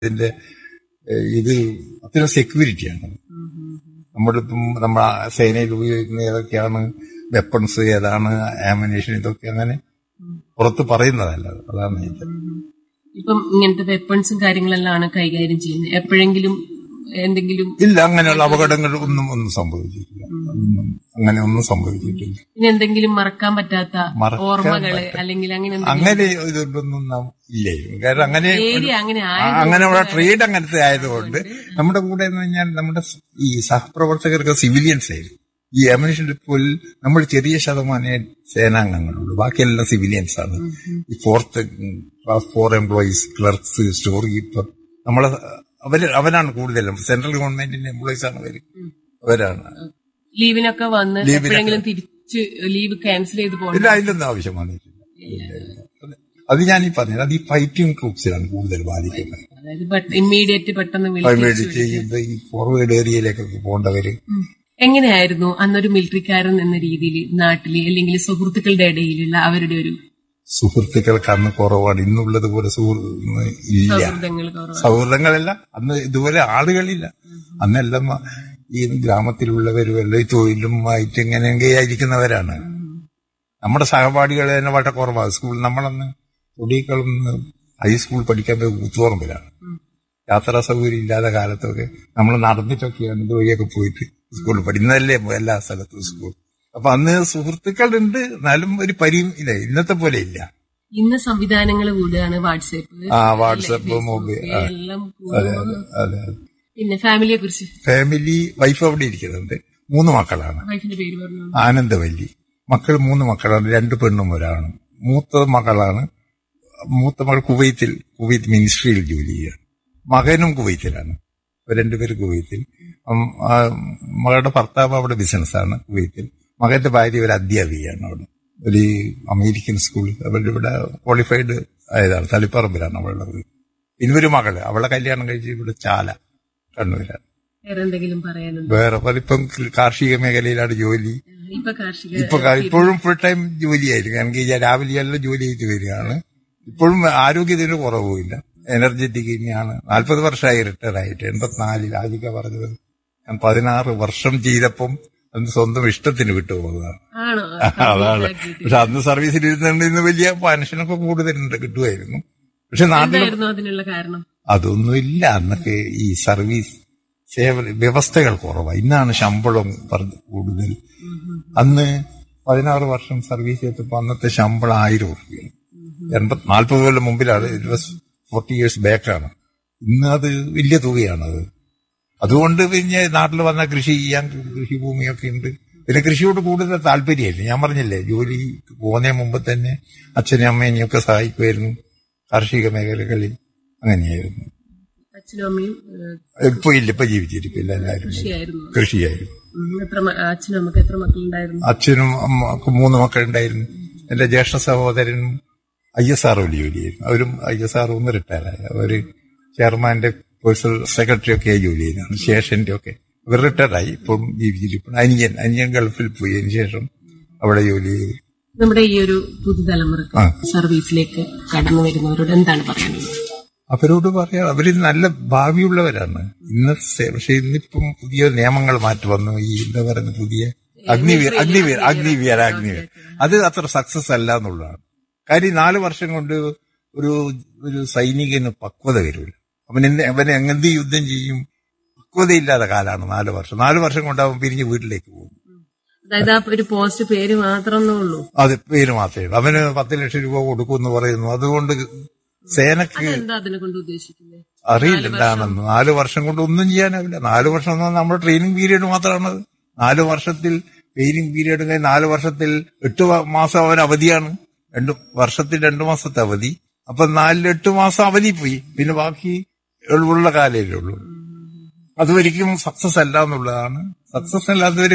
ഇതിന്റെ ഏഹ്, ഇത് അത്തരം സെക്യൂരിറ്റിയാണ് നമ്മളിപ്പം നമ്മുടെ സേനയിൽ ഉപയോഗിക്കുന്ന ഏതൊക്കെയാണ് വെപ്പൺസ് ഏതാണ് ആമിനേഷൻ ഇതൊക്കെ അങ്ങനെ പുറത്ത് പറയുന്നതല്ല അത്. അതാണ് ഇത് ഇപ്പം ഇങ്ങനത്തെ വെപ്പൺസും കാര്യങ്ങളെല്ലാം കൈകാര്യം ചെയ്യുന്നത് എപ്പോഴെങ്കിലും എന്തെങ്കിലും ഇല്ല അങ്ങനെയുള്ള അപകടങ്ങൾ ഒന്നും ഒന്നും സംഭവിച്ചിട്ടില്ല ഒന്നും അങ്ങനെ ഒന്നും സംഭവിച്ചിട്ടില്ല ഇനി എന്തെങ്കിലും മറക്കാൻ പറ്റാത്ത മറക്കാൻ ഓർമ്മകള് അല്ലെങ്കിൽ അങ്ങനെ എന്തെങ്കിലും അങ്ങനെ ഇതൊന്നും നാം ഇല്ലേ കാരണം അങ്ങനെ ഏരിയ അങ്ങനെ ആ, ആയത് അങ്ങനെയുള്ള ട്രേഡ് അങ്ങനത്തെ ആയതുകൊണ്ട് നമ്മുടെ കൂടെ എന്ന് പറഞ്ഞാൽ നമ്മുടെ സ് ഈ സഹപ്രവർത്തകർക്ക് സിവിലിയൻസ് ആയിരുന്നു ഈ അമിനിഷൻ ഡിപ്പോയിൽ നമ്മൾ ചെറിയ ശതമാനേ സേനാംഗങ്ങളുള്ളൂ ബാക്കിയെല്ലാം സിവിലിയൻസ് ആണ് ഈ fourth class four employees clerks store keeper നമ്മളെ അവര് അവരാണ് കൂടുതലും സെൻട്രൽ ഗവൺമെന്റിന്റെ എംപ്ലോയീസ് ആണ് അവര് അവരാണ് ലീവിനൊക്കെ വന്ന് ലീവിനൊക്കെ. എപ്പോഴെങ്കിലും തിരിച്ച് ലീവ് ക്യാൻസൽ ചെയ്ത് ഇല്ല പോകണം അതിലൊന്നും ആവശ്യം വന്നിട്ടില്ല ഇല്ല, ഇല്ല. അത് അത് ഞാൻ ഈ പറഞ്ഞത് അത് ഈ ഫൈറ്റിംഗ് ട്രൂപ്സിലാണ് കൂടുതൽ ബാധിക്കുന്നത് അതായത് ഇമ്മീഡിയറ്റ് പെട്ടെന്ന് മേടിച്ച് വിളിച്ച് ചെയ്യുമ്പോ ഈ ഫോർവേഡ് ഏരിയയിലേക്കൊക്കെ പോകേണ്ടവര് ഉം. എങ്ങനെയായിരുന്നു അന്നൊരു മിലിറ്ററിക്കാരൻ എന്ന രീതിയിൽ നാട്ടില് അല്ലെങ്കിൽ സുഹൃത്തുക്കളുടെ ഇടയിലുള്ള അവരുടെ ഒരു സുഹൃത്തുക്കൾക്ക് അന്ന് കുറവാണ് ഇന്നുള്ളത് പോലെ സുഹൃത്ത് ഇല്ല സൗഹൃദങ്ങൾ കുറവ് സൗഹൃദങ്ങളല്ല അന്ന് ഇതുപോലെ ആളുകളില്ല അന്നെല്ലാം ഈ ഗ്രാമത്തിലുള്ളവരും എല്ലാം ഈ തൊഴിലും ആയിട്ട് ഇങ്ങനെയൊക്കെ ആയിരിക്കുന്നവരാണ് നമ്മുടെ സഹപാഠികൾ തന്നെ വളരെ കുറവാണ് സ്കൂൾ നമ്മളന്ന് തൊടിക്കളന്ന് ഹൈസ്കൂൾ പഠിക്കാൻ പോയി കൂത്തുപറമ്പിലാണ് യാത്രാ സൗകര്യം ഇല്ലാത്ത കാലത്തൊക്കെ നമ്മൾ നടന്നിട്ടൊക്കെയാണ് ഇതുവഴിയൊക്കെ പോയിട്ട് സ്കൂളിൽ പഠിക്കുന്നതല്ലേ എല്ലാ സ്ഥലത്തും സ്കൂൾ അപ്പൊ അന്ന് സുഹൃത്തുക്കളുണ്ട് എന്നാലും ഒരു പരിയും ഇല്ല ഇന്നത്തെ പോലെ ഇല്ല ഇന്ന് സംവിധാനങ്ങൾ കൂടുകയാണ് വാട്സാപ്പ് ആ വാട്സപ്പ് മൊബൈൽ ആ, എല്ലാം അതെ കൂടുന്നു. അതെ അതെ പിന്നെ ഫാമിലിയെ കുറിച്ച് ഫാമിലി വൈഫ് അവിടെ ഇരിക്കുന്നുണ്ട് മൂന്ന് മക്കളാണ് വൈഫിന്റെ പേര് പറഞ്ഞു ആനന്ദവല്ലി മക്കൾ മൂന്ന് മക്കളാണ് രണ്ട് പെണ്ണും ഒരാണും മൂത്ത മകളാണ് മൂത്ത മകൾ കുവൈത്തിൽ കുവൈത്ത് മിനിസ്ട്രിയിൽ ജോലി ചെയ്യുക മകനും കുവൈത്തിലാണ് ഇവർ രണ്ടുപേരും കുവൈത്തിൽ ഉം, ആ, മകളുടെ ഭർത്താവ് അവിടെ ബിസിനസ്സാണ് കുവൈത്തിൽ മകന്റെ ഭാര്യ ഒരു അധ്യാപികയാണ് അവിടെ ഒരു അമേരിക്കൻ സ്കൂളിൽ അവരുടെ ഇവിടെ ക്വാളിഫൈഡ് ആയതാണ് തളിപ്പറമ്പിലാണ് അവളുടെ വീട് പിന്നെ ഒരു മകള് അവളെ കല്യാണം കഴിച്ച് ഇവിടെ ചാല കണ്ണൂരാണ് വേറെ എന്തെങ്കിലും പറയാനുണ്ടോ വേറെ പല ഇപ്പം കാർഷിക മേഖലയിലാണ് ജോലി ഇപ്പൊ കാർഷിക ഇപ്പൊ ക- ഇപ്പോഴും ഫുൾ ടൈം ജോലിയായിരിക്കും എനിക്ക് ഞാൻ രാവിലെ എല്ലാം ജോലി ചെയ്ത് വരികയാണ് ഇപ്പോഴും ആരോഗ്യത്തിന് കുറവുമില്ല എനർജറ്റിക് തന്നെയാണ് നാൽപ്പത് വർഷമായി റിട്ടയർ ആയിട്ട് എൺപത്തിനാലിൽ ആദ്യമൊക്കെ പറഞ്ഞത് ഞാൻ പതിനാറ് വർഷം ചെയ്തപ്പം അത് സ്വന്തം ഇഷ്ടത്തിന് വിട്ടുപോകുന്നതാണ് ആണോ അതാണ് പക്ഷെ അന്ന് സർവീസിൽ ഇരുന്നുകൊണ്ട് ഇന്ന് വലിയ പെൻഷനൊക്കെ കൂടുതലുണ്ട് കിട്ടുമായിരുന്നു പക്ഷെ നാട്ടിൽ എന്തായിരുന്നു അതിനുള്ള കാരണം അതൊന്നുമില്ല അന്നൊക്കെ ഈ സർവീസ് സേവന വ്യവസ്ഥകൾ കുറവാണ് ഇന്നാണ് ശമ്പളം പറഞ്ഞ് കൂടുതൽ അന്ന് പതിനാറ് വർഷം സർവീസ് ചെയ്തപ്പോൾ അന്നത്തെ ശമ്പളം ആയിരം റുപ്യാണ് എൺപത് നാൽപ്പത് കൊല്ലം മുമ്പിലാണ് ഇറ്റ് വാസ് ഫോർട്ടി ഇയേഴ്സ് ബാക്കാണ് ഇന്ന് അത് വലിയ തുകയാണത് അതുകൊണ്ട് പിന്നെ നാട്ടിൽ വന്ന കൃഷി ചെയ്യാൻ കൃഷിഭൂമിയൊക്കെ ഉണ്ട് പിന്നെ കൃഷിയോട് കൂടുതൽ താല്പര്യമായിരുന്നു ഞാൻ പറഞ്ഞില്ലേ ജോലി പോകുന്നതിന് മുമ്പ് തന്നെ അച്ഛനും അമ്മേനെയും ഒക്കെ സഹായിക്കുമായിരുന്നു കാർഷിക മേഖലകളിൽ അങ്ങനെയായിരുന്നു അച്ഛനും അമ്മയും ഏഹ്, ഇപ്പൊ ഇല്ല ഇപ്പൊ ജീവിച്ചിരിപ്പില്ല എല്ലാവരും കൃഷിയായിരുന്നു കൃഷിയായിരുന്നു ഉം. എത്ര മ- അച്ഛനും അമ്മക്ക് എത്ര മക്കളുണ്ടായിരുന്നു അച്ഛനും അമ്മക്കും മൂന്ന് മക്കളുണ്ടായിരുന്നു എന്റെ ജ്യേഷ്ഠ സഹോദരനും ഐ എസ് ആർ ജോലിയായിരുന്നു അവരും ഐ എസ് ആർ ഒന്ന് റിട്ടയറായി അവര് ചെയർമാന്റെ പേഴ്സണൽ സെക്രട്ടറി ഒക്കെ ജോലി ചെയ്യുന്നതാണ് ശേഷന്റെ ഒക്കെ ഇവർ റിട്ടയറായി ഇപ്പം ജീവിച്ചിരിപ്പുണ്ട് അനിയൻ അനിയൻ ഗൾഫിൽ പോയി അതിന് ശേഷം അവിടെ ജോലി ചെയ്തു നമ്മുടെ ഈ ഒരു പുതുതലമുറക്ക് ആ. സർവീസിലേക്ക് കടന്നു വരുന്നവരോട് എന്താണ് പറയാനുള്ളത് അവരോട് പറയാം അവര് നല്ല ഭാവിയുള്ളവരാണ് ഇന്നത്തെ പക്ഷെ ഇന്നിപ്പം പുതിയ നിയമങ്ങൾ മാറ്റി വന്നു ഈ എന്താ പറയുന്ന പുതിയ അഗ്നിവീർ അഗ്നിവീർ അഗ്നിവീർ അഗ്നിവീർ അത് അത്ര സക്സസ് അല്ല എന്നുള്ളതാണ് കാര്യം നാല് വർഷം കൊണ്ട് ഒരു ഒരു സൈനികന് പക്വത വരില്ല അവൻ എന്ത് അവൻ എന്ത് യുദ്ധം ചെയ്യും പക്വതയില്ലാത്ത കാലാണ് നാല് വർഷം നാല് വർഷം കൊണ്ട് അവൻ പിരിഞ്ഞ് വീട്ടിലേക്ക് പോകും അതായത് ആ ഒരു പോസ്റ്റ് പേര് മാത്രമേ ഉള്ളൂ അത് പേര് മാത്രമേ ഉള്ളൂ അവന് പത്ത് ലക്ഷം രൂപ കൊടുക്കുമെന്ന് പറയുന്നു അതുകൊണ്ട് സേനക്ക് എന്താ അതിനെ കൊണ്ട് ഉദ്ദേശിക്കുന്നത് അറിയില്ല എന്താണെന്ന് നാല് വർഷം കൊണ്ട് ഒന്നും ചെയ്യാനാവില്ല നാല് വർഷം എന്ന് പറഞ്ഞാൽ നമ്മുടെ ട്രെയിനിങ് പീരീഡ് മാത്രമാണത് നാല് വർഷത്തിൽ ട്രെയിനിങ് പീരീഡ് കഴിഞ്ഞ് നാല് വർഷത്തിൽ എട്ട് വ- മാസം അവൻ അവധിയാണ് രണ്ട് വർഷത്തിൽ രണ്ടു മാസത്തെ അവധി അപ്പൊ നാലിൽ എട്ട് മാസം അവധി പോയി പിന്നെ ബാക്കി ഉള്ള കാലയിലേ ഉള്ളൂ അതൊരിക്കലും സക്സസ് അല്ല എന്നുള്ളതാണ് സക്സസ് അല്ലാത്ത ഒരു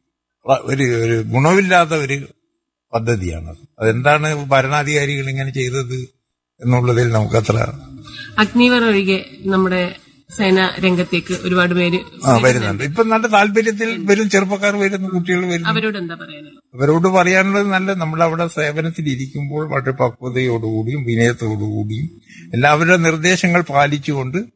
ഒരു ഒരു ഗുണമില്ലാത്ത ഒരു പദ്ധതിയാണത് അതെന്താണ് ഭരണാധികാരികൾ ഇങ്ങനെ ചെയ്തത് എന്നുള്ളതിൽ നമുക്കത്ര അഗ്നിവർ ഒഴികെ നമ്മുടെ സേനാ രംഗത്തേക്ക് ഒരുപാട് പേര് ആ വരുന്നുണ്ട് ഇപ്പൊ നല്ല താല്പര്യത്തിൽ വരും ചെറുപ്പക്കാർ വരുന്നു കുട്ടികൾ വരുന്നു അവരോട് എന്താ പറയാനുള്ളത് അവരോട് പറയാനുള്ളത് നല്ല നമ്മളവിടെ സേവനത്തിൽ ഇരിക്കുമ്പോൾ വളരെ പക്വതയോടുകൂടിയും വിനയത്തോടുകൂടിയും എല്ലാവരുടെ നിർദ്ദേശങ്ങൾ പാലിച്ചുകൊണ്ട്